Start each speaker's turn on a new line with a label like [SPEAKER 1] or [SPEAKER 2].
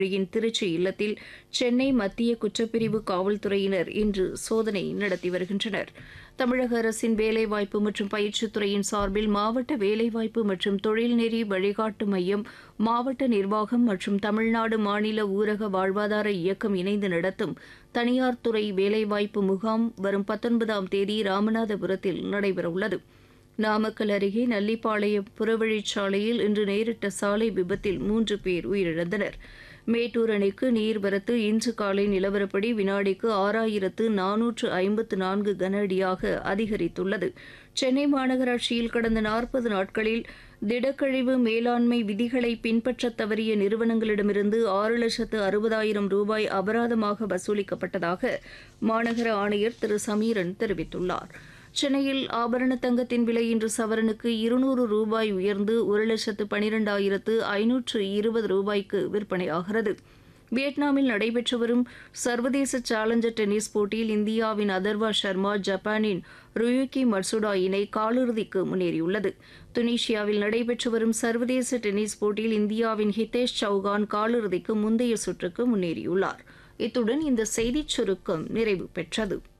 [SPEAKER 1] யின் திருச்சி இல்லத்தில் சென்னை மத்திய குற்றப்பிரிவு காவல்துறையினர் இன்று சோதனை நடத்தி வருகின்றனர் தமிழக அரசின் வேலைவாய்ப்பு மற்றும் பயிற்சித் துறையின் சார்பில் மாவட்ட வேலைவாய்ப்பு மற்றும் தொழில்நெறி வழிகாட்டு மையம் மாவட்ட நிர்வாகம் மற்றும் தமிழ்நாடு மாநில ஊரக வாழ்வாதார இயக்கம் இணைந்து நடத்தும் தனியார் துறை வேலைவாய்ப்பு முகாம் வரும் பத்தொன்பதாம் தேதி ராமநாதபுரத்தில் நடைபெறவுள்ளது நாமக்கல் அருகே நல்லிப்பாளையம் புறவழிச்சாலையில் இன்று நேரிட்ட சாலை விபத்தில் மூன்று பேர் உயிரிழந்தனர் மேட்டூர் அணைக்கு நீர்வரத்து இன்று காலை நிலவரப்படி வினாடிக்கு ஆறாயிரத்து நானூற்று ஐம்பத்து நான்கு கன அடியாக அதிகரித்துள்ளது சென்னை மாநகராட்சியில் கடந்த நாற்பது நாட்களில் திடக்கழிவு மேலாண்மை விதிகளை பின்பற்றத் தவறிய நிறுவனங்களிடமிருந்து ஆறு லட்சத்து அறுபதாயிரம் ரூபாய் அபராதமாக வசூலிக்கப்பட்டதாக மாநகர ஆணையர் திரு சமீரன் தெரிவித்துள்ளார் சென்னையில் ஆபரண தங்கத்தின் விலை இன்று சவரனுக்கு இருநூறு ரூபாய் உயர்ந்து ஒரு லட்சத்து பனிரெண்டாயிரத்து ஐநூற்று இருபது ரூபாய்க்கு விற்பனையாகிறது வியட்நாமில் நடைபெற்று வரும் சர்வதேச சேலஞ்சர் டென்னிஸ் போட்டியில் இந்தியாவின் அதர்வா சர்மா ஜப்பானின் ருயுகி மட்சுடா இணை காலிறுதிக்கு முன்னேறியுள்ளது துனிஷியாவில் நடைபெற்று வரும் சர்வதேச டென்னிஸ் போட்டியில் இந்தியாவின் ஹிதேஷ் சௌகான் காலிறுதிக்கு முந்தைய சுற்றுக்கு முன்னேறியுள்ளார் இத்துடன் இந்த செய்திச் சுருக்கம் நிறைவு பெற்றது